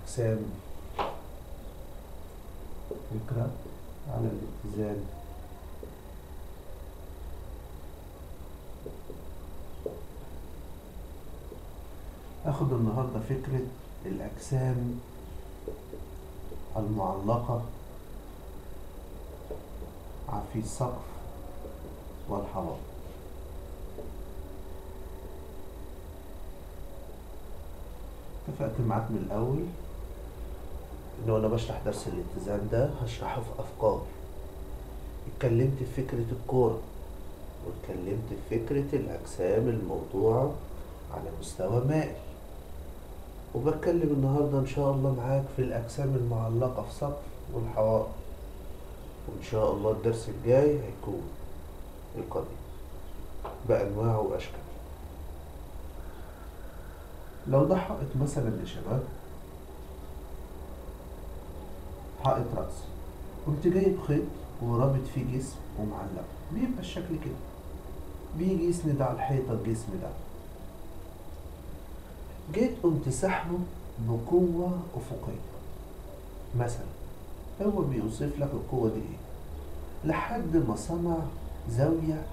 أقسام فكرة على الاتزان أخد النهاردة فكرة الأجسام المعلقة في السقف والحوائط اتفقت معاك من الأول إن وأنا بشرح درس الاتزان ده هشرحه في أفكار اتكلمت في فكرة الكورة واتكلمت في فكرة الأجسام الموضوعة على مستوى مائل وبتكلم النهاردة إن شاء الله معاك في الأجسام المعلقة في سقف والحوائط وإن شاء الله الدرس الجاي هيكون القضية بأنواعه وأشكاله لو ده حائط مثلا يا شباب حائط رأس قمت جايب خيط ورابط فيه جسم ومعلقه بيبقى الشكل كده بيجي يسند على الحيطة الجسم ده جيت قمت سحبه بقوة أفقية مثلا هو بيوصف لك القوة دي ايه لحد ما صنع زاوية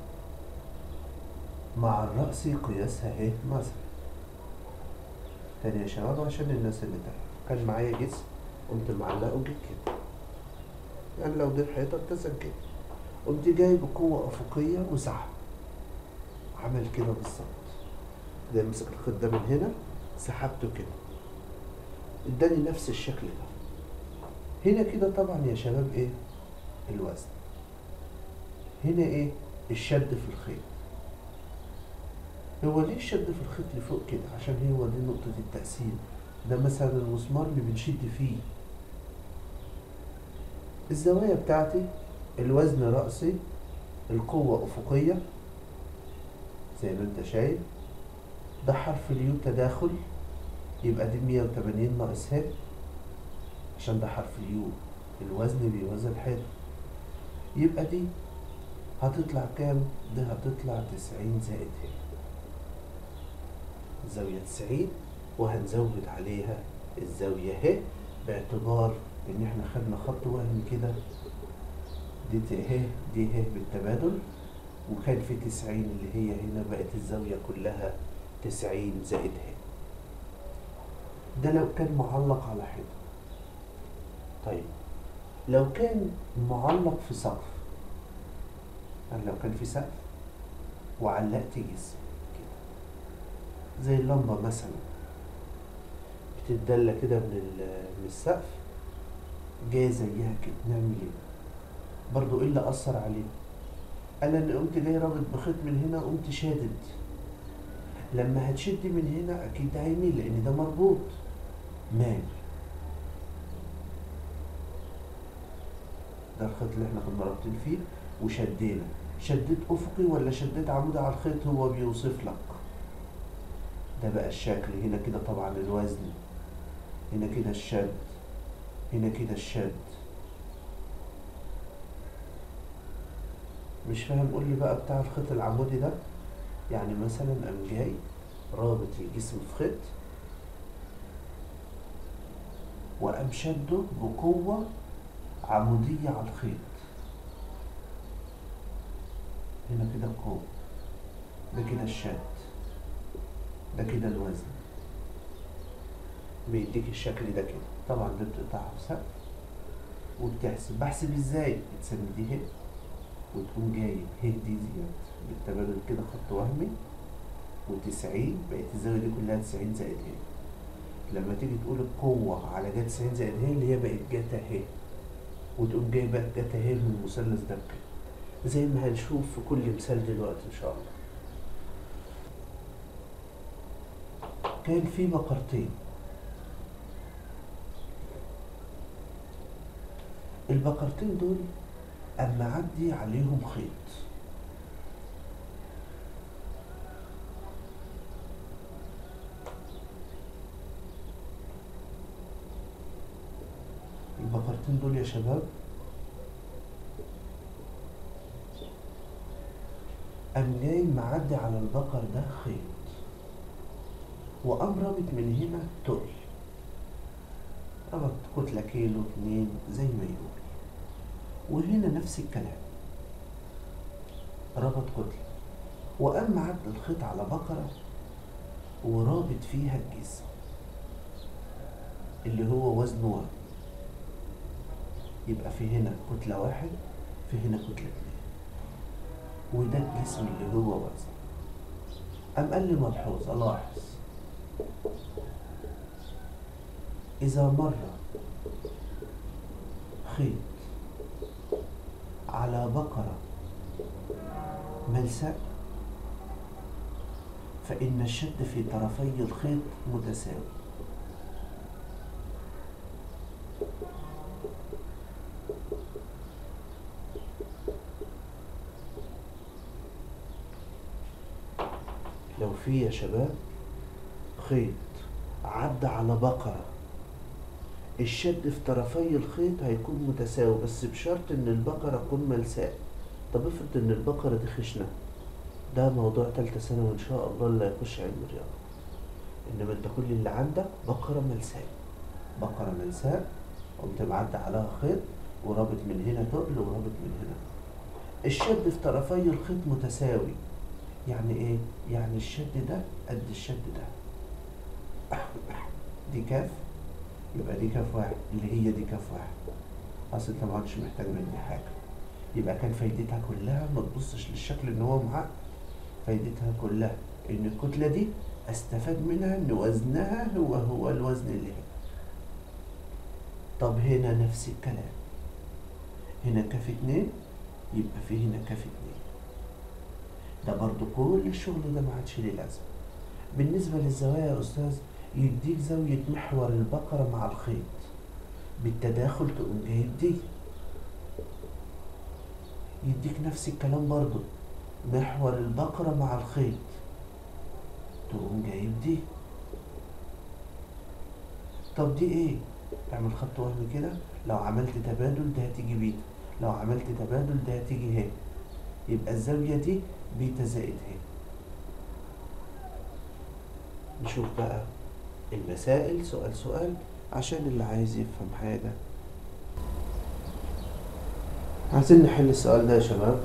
مع الرأس قياسها ايه مثلا تاني يا شباب عشان الناس اللي تعرف كان معايا جسم قمت معلقه جيت كده يعني لو دي الحيطة اتزن كده قمت جايب قوة أفقية وسحب عمل كده بالظبط ده مسك الخيط ده من هنا سحبته كده اداني نفس الشكل ده هنا كده طبعا يا شباب ايه الوزن هنا ايه الشد في الخيط هو ليه الشد في الخيط لفوق كده عشان هو دي نقطة التأثير ده مثلا المسمار اللي بنشد فيه الزوايا بتاعتي الوزن رأسي القوة أفقية زي ما انت شايف ده حرف اليو تداخل يبقى دي 180 ناقص ه عشان ده حرف اليو الوزن بيوزن حلو يبقى دي هتطلع كام؟ دي هتطلع تسعين زائد ه الزاوية تسعين وهنزود عليها الزاوية ه باعتبار إن إحنا خدنا خط وهم كده دي ت ه دي ه بالتبادل وكان في تسعين اللي هي هنا بقت الزاوية كلها تسعين زائد ه ده لو كان معلق على حيطة طيب لو كان معلق في سقف يعني لو كان في سقف وعلقت جسم كده زي اللمبة مثلا بتتدلى كده من, من السقف جاية زيها كده نعمل ايه برضو ايه اللي أثر عليه قال ان قمت جاي رابط بخيط من هنا قمت شادد لما هتشد من هنا اكيد ده هيميل لان ده مربوط مال ده الخيط اللي احنا كنا رابطين فيه وشدينا شديت افقي ولا شديت عمودي على الخيط هو بيوصف لك ده بقى الشكل هنا كده طبعا الوزن هنا كده الشد هنا كده الشد مش فاهم قول لي بقى بتاع الخيط العمودي ده يعني مثلا قام جاي رابط الجسم في خيط وقام شده بقوة عمودية على الخيط هنا كده القوة ده كده الشد ده كده الوزن بيديك الشكل ده كده طبعا ده بتقطعها بسقف وبتحسب بحسب ازاي بتسمي دي هي وتقوم جايب هي دي ديت بالتبادل كده خط وهمي وتسعين بقت الزاوية دي كلها تسعين زائد هي لما تيجي تقول القوة على جا تسعين زائد هي اللي هي بقت جاتا هي وتقوم جايب بقى جاتا هي من المثلث ده كده زي ما هنشوف في كل مثال دلوقتي ان شاء الله كان في بقرتين البقرتين دول اما عدي عليهم خيط البقرتين دول يا شباب قام جاي معدي على البقر ده خيط وقام رابط من هنا تقل ربط كتلة كيلو اتنين زي ما يقول وهنا نفس الكلام ربط كتلة وقام معد الخيط على بقرة ورابط فيها الجسم اللي هو وزنه واحد يبقى في هنا كتلة واحد في هنا كتلة اتنين وده الجسم اللي هو وزن قام قال لي ملحوظة لاحظ إذا مر خيط على بقرة ملساء فإن الشد في طرفي الخيط متساوي لو في يا شباب خيط عدى على بقرة الشد في طرفي الخيط هيكون متساوي بس بشرط ان البقرة تكون ملساء طب افرض ان البقرة دي خشنة ده موضوع تالتة ثانوي ان شاء الله اللي هيخش علم الرياضة انما انت كل اللي عندك بقرة ملساء بقرة ملساء قمت معدي عليها خيط ورابط من هنا تقل ورابط من هنا الشد في طرفي الخيط متساوي يعني ايه يعني الشد ده قد الشد ده دي كاف يبقى دي كاف واحد اللي هي دي كاف واحد اصل انت ما عادش محتاج مني حاجه يبقى كان فايدتها كلها ما تبصش للشكل ان هو معقد فايدتها كلها ان الكتله دي استفاد منها ان وزنها هو هو الوزن اللي هنا طب هنا نفس الكلام هنا كاف اتنين يبقى في هنا كاف اتنين ده برضو كل الشغل ده ما عادش ليه لازمه بالنسبه للزوايا يا استاذ يديك زاويه محور البقره مع الخيط بالتداخل تقوم جايب دي يديك نفس الكلام برضو محور البقرة مع الخيط تقوم جايب دي طب دي ايه اعمل خط وهمي كده لو عملت تبادل ده هتيجي بيتا لو عملت تبادل ده هتيجي هنا يبقى الزاوية دي بيتا زائد هنا نشوف بقى المسائل سؤال سؤال عشان اللي عايز يفهم حاجة عايزين نحل السؤال ده يا شباب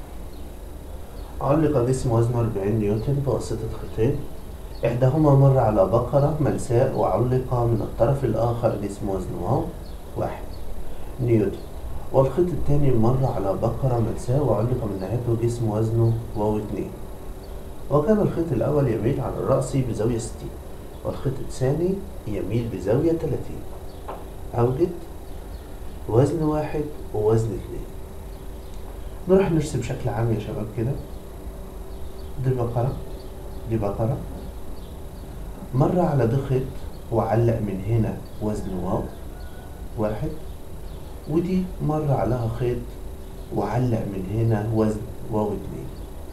علق جسم وزنه 40 نيوتن بواسطة خيطين إحداهما مر على بقرة ملساء وعلق من الطرف الآخر جسم وزنه واو واحد نيوتن والخيط الثاني مر على بقرة ملساء وعلق من نهايته جسم وزنه واو اتنين وكان الخيط الأول يميل على الرأس بزاوية ستين والخيط الثاني يميل بزاوية تلاتين أوجد وزن واحد ووزن اتنين نروح نرسم بشكل عام يا شباب كده دي بقرة دي بقرة مر على ده خيط وعلق من هنا وزن واو واحد ودي مر عليها خيط وعلق من هنا وزن واو اتنين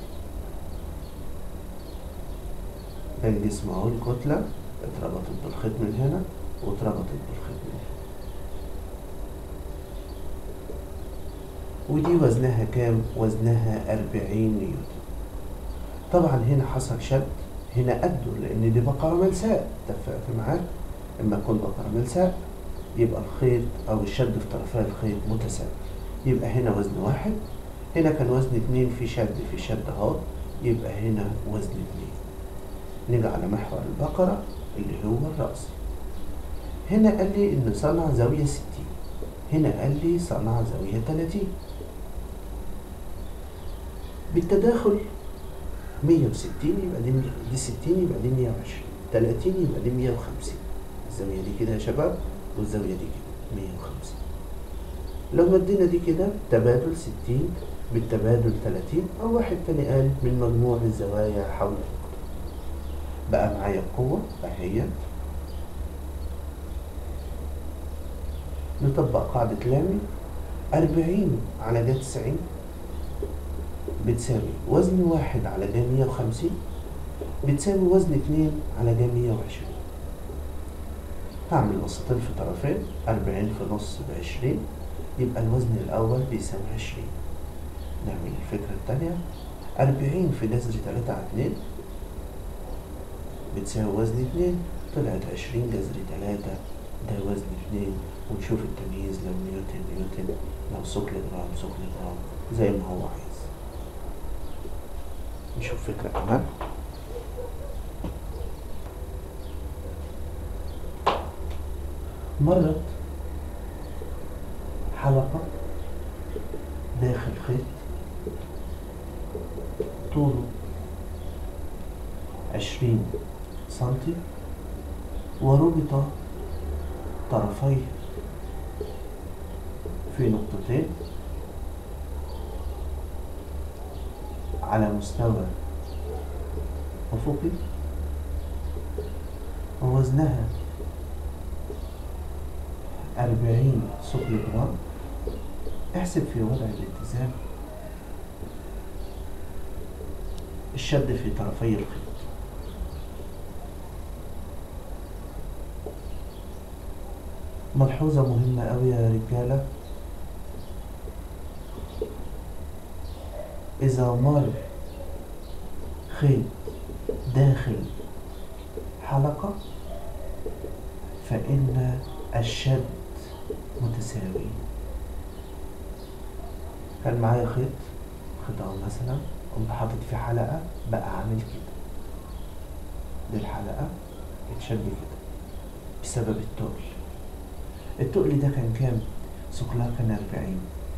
ده الجسم اهو الكتلة اتربطت بالخيط من هنا واتربطت بالخيط من هنا ودي وزنها كام؟ وزنها أربعين نيوتن طبعا هنا حصل شد هنا قده لأن دي بقرة ملساء اتفقت معاك لما تكون بقرة ملساء يبقى الخيط أو الشد في طرفي الخيط متساوي يبقى هنا وزن واحد هنا كان وزن اتنين في شد في شد اهو يبقى هنا وزن اتنين نيجي على محور البقرة اللي هو الرأس هنا قال لي إن صنع زاوية ستين هنا قال لي صنع زاوية تلاتين بالتداخل مية وستين يبقى دي دي ستين يبقى دي مية وعشرين تلاتين يبقى دي مية وخمسين الزاوية دي كده يا شباب والزاوية دي كده مية وخمسين لو مدينا دي كده تبادل ستين بالتبادل تلاتين أو واحد تاني قال من مجموع الزوايا حول القطر بقى معايا القوة أهي نطبق قاعدة لامي أربعين على جا تسعين بتساوي وزن واحد على جا مية وخمسين بتساوي وزن اتنين على جا مية وعشرين هعمل وسطين في طرفين أربعين في نص بعشرين يبقى الوزن الأول بيساوي عشرين نعمل الفكرة التانية أربعين في جذر تلاتة على اتنين بتساوي وزن اتنين طلعت عشرين جذر تلاتة ده وزن اتنين ونشوف التمييز لو نيوتن نيوتن لو ثقل جرام ثقل جرام زي ما هو عايز نشوف فكرة كمان مرت حلقة داخل خيط طوله عشرين سنتي وربط طرفيه في نقطتين على مستوى أفقي ووزنها أربعين ثقل جرام احسب في وضع الاتزان الشد في طرفي الخيط ملحوظة مهمة أوي يا رجالة إذا مر خيط داخل حلقة فإن الشد متساوي كان معايا خيط خيط أهو مثلا قمت حاطط فيه حلقة بقى عامل كده دي الحلقة اتشد كده بسبب التقل التقل ده كان كام؟ ثقلها كان أربعين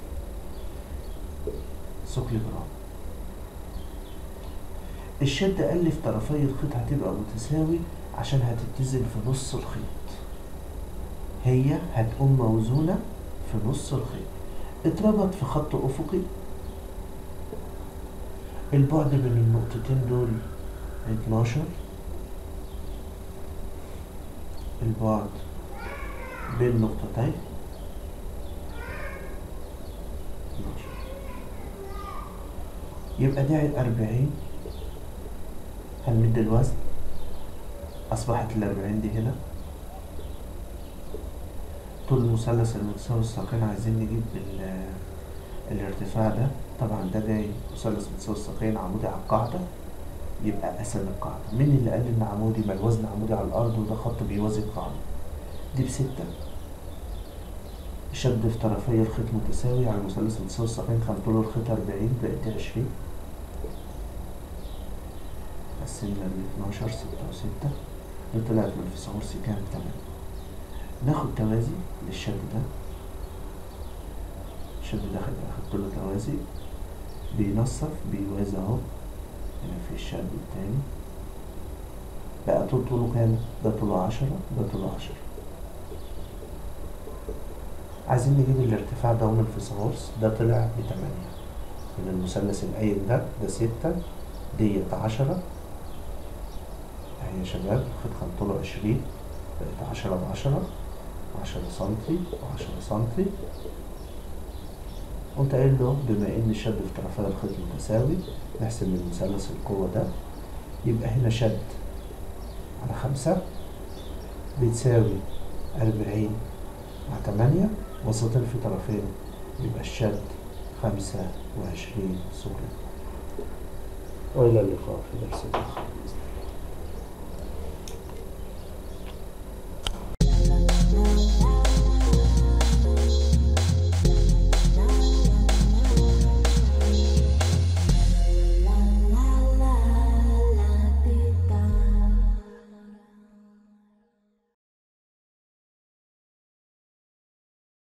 ثقل جرام الشد قل في طرفي الخيط هتبقى متساوي عشان هتتزن في نص الخيط هي هتقوم موزونة في نص الخيط اتربط في خط أفقي البعد بين النقطتين دول 12 البعد بين نقطتين 12 يبقى ده أربعين هنمد الوزن أصبحت الأربعين دي هنا طول المثلث المتساوي الساقين عايزين نجيب ال- الارتفاع ده طبعا ده جاي مثلث متساوي الساقين عمودي على القاعدة يبقى قسم القاعدة مين اللي قال إن عمودي ما الوزن عمودي على الأرض وده خط بيوازي القاعدة دي بستة شد في طرفي الخيط متساوي على مثلث متساوي الساقين كان طول الخيط أربعين بقت دي عشرين قسمنا ال 12 ستة وستة دي طلعت من فيثاغورس كام تمانية ناخد توازي للشد ده الشد ده خد أخدت له توازي بينصف بيوازي اهو هنا في الشد التاني بقى طول طوله كام؟ ده طوله عشرة ده طوله عشرة عايزين نجيب الارتفاع ده من فيثاغورس ده طلع بتمانية من المثلث القايم ده ده ستة ديت عشرة اهي يا شباب الخيط كان طوله عشرين بقت عشرة بعشرة عشرة سنتي وعشرة سنتي قمت قايل له بما ان الشد في طرفي الخيط متساوي نحسب من مثلث القوة ده يبقى هنا شد على خمسة بتساوي أربعين مع تمانية وسطين في طرفين يبقى الشد خمسة وعشرين ثقل وإلى اللقاء في درس آخر بإذن الله